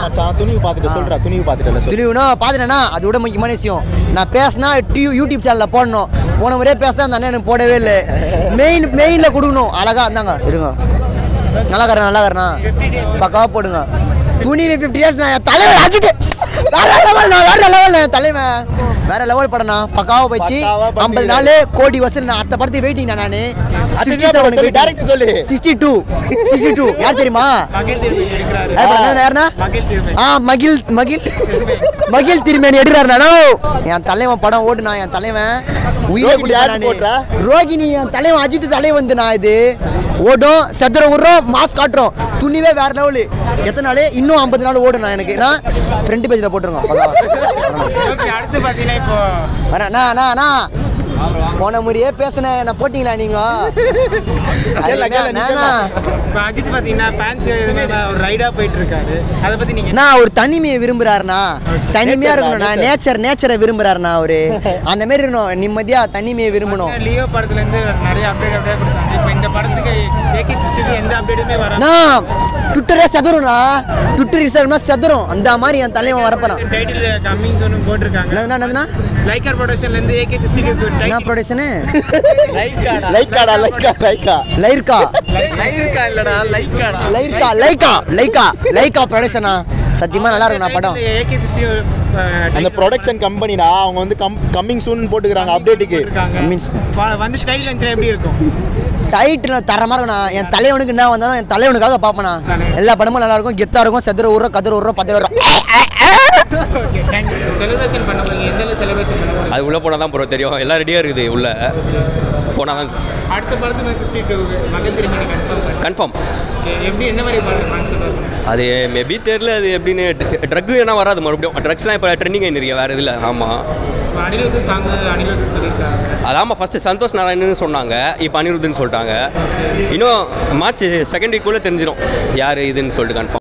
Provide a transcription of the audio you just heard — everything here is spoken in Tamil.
மச்சான் துணிவு பார்த்துட்டு சொல்றா துணிவு பார்த்துட்டு சொல்லு துணிவுனா பார்த்துட்டேன்னா அது விட முக்கியமான விஷயம் நான் பேசினா டியூ யூடியூப் சேனலில் போடணும் போன முறையே பேசினா அந்த அண்ணன் எனக்கு போடவே இல்லை மெயின் மெயினில் கொடுக்கணும் அழகா இருந்தாங்க இருங்க நல்லா கரணா நல்லா கரணா பக்காவா போடுங்க துணிவு ஃபிஃப்டி இயர்ஸ் நான் என் தலைவர் அஜித் வேற லெவல் நான் வேற லெவல் என் தலைவன் வேற லெவல் படம்ண்ணா பக்காவா போச்சு பக்காவா ஐம்பது பண்ணிருக்காரு. நாள் கோடி வசூல் நான் அத்த படத்துக்கு வெயிட்டிங் நானு அது என்ன படம் சொல்லு, direct சொல்லு. சிக்ஸ்டி டூ சிக்ஸ்டி டூ யார் தெரியுமா மகிழ் திருப்பி இருக்கிறாரு யார் படம் யாருண்ணா மகிழ் திருப்பி ஆ மகிழ் மகிழ் மகிழ் திருமேனி எடுக்கிறார் நானோ என் தலைவன் படம் ஓடுனா என் தலைவன் உயிரை ரோகிணி யாருக்கு போடுறா? கொடுத்தா ரோகிணி என் தலைவன் அஜித் தலைவன் நான் இது ஓடும் சதுர விடுறோம் மாஸ் காட்டுறோம் துணிவே வேற லெவலு எத்தனை நாள் இன்னும் ஐம்பது நாள் ஓடும் நான் எனக்கு நான் ஃப்ரண்ட் பேஜில் போட்டுருங்க ஓகே அடுத்து பார்த்தீங்கன்னா இப்போ அண்ணா அண்ணா, அண்ணா அண்ணா போன முறையே பேசினேன் என்ன போட்டிங்களா நீங்க கேளு, கேளு, நீ அண்ணா, இப்போ அஜித் பார்த்தீங்கன்னா ஃபேன்ஸ் ஒரு ரைடாக போயிட்டு இருக்காரு அதை பற்றி நீங்கள் நான் ஒரு தனிமையை விரும்புறாருண்ணா தனிமையா இருக்கணும் நான் நேச்சர் நேச்சரை விரும்புறாருண்ணா அவரு அந்த மாதிரி இருக்கணும் நிம்மதியா தனிமையை விரும்பணும் லியோ படத்துலேருந்து நிறைய அப்டேட் அப்டேட் கொடுத்தாங்க இப்போ இந்த படத்துக்கு ஏகே சிஸ்டத்துக்கு எந்த அப்டேட்டுமே வராது நான் ட்விட்டரே செதறும்ண்ணா ட்விட்டர் இன்ஸ்டாகிராம் செதறும் அந்த மாதிரி என் தலைவன் வரப்போறான் டைட்டில் கம்மிங் ஒன்று போட்டிருக்காங்க என்னதுண்ணா என்னதுண்ணா லைக்கர் ப்ரொடக்ஷன்லேருந்து ஏகே சிஸ்டத்துக்கு என்ன ப்ரொடக்ஷனு லைக்காடா லைக்கா லைக்கா லைர்கா லைக்கா இல்லடா லைக்காடா லைர்கா லைக்கா லைக்கா லைக்கா ப்ரொடக்ஷனா சத்தியமா நல்லா இருக்குண்ணா படம் ஏகே சிஸ்டி அந்த ப்ரொடக்ஷன் கம்பெனினா அவங்க வந்து கம் கம்மிங் சூன் போட்டுக்கிறாங்க அப்டேட்டுக்கு இருக்காங்க Means- ப- வந்து டைட்டில் வந்துச்சுன்னா எப்படி இருக்கும் டைட்டில் தரமா இருக்குண்ணா என் தலைவனுக்கு என்ன வந்தாலும் என் தலைவனுக்காக பார்ப்பேண்ணா எல்லா படமும் நல்லா இருக்கும் கெத்தா இருக்கும் செதுர ஊர்றோம் கதிர ஊர்றோம் பத்திர ஊர்றோம் ஓகே தேங்க்யூ செலிப்ரேஷன் பண்ண போறீங்க எந்த செலிப்ரேஷன் பண்ண போறீங்க அது உள்ளே போனால் தான் ப்ரோ தெரியும் எல்லாம் ரெடியாக இருக்குது உள்ளே போனால் தான் அடுத்த படத்துக்கு சிஸ்டி டூ மகள் திரும்பி கன்ஃபார்ம் பண்ணி கன்ஃபார்ம் ஓகே எப்படி எந்த மாதிரி கான்செப்ட் இருக்கும் அது மேபி தெரில அது எப்படின்னு ட்ரக்கு என்ன வராது மறுபடியும் ட்ரக்ஸ்லாம் இப்போ ட்ரெண்டிங் ஆகிருக்கு வேறு இதில் ஆமாம் இப்போ அனிருத் சாங் அனிருத் சொல்லியிருக்காங்க அது ஆமாம் ஃபஸ்ட்டு சந்தோஷ் நாராயணன்னு சொன்னாங்க இப்போ அனிருத்துன்னு சொல்லிட்டாங்க இன்னும் மார்ச் செகண்ட் வீக்குள்ளே தெரிஞ்சிடும் யார் இதுன்னு சொல்லிட்டு கன்ஃபார்ம்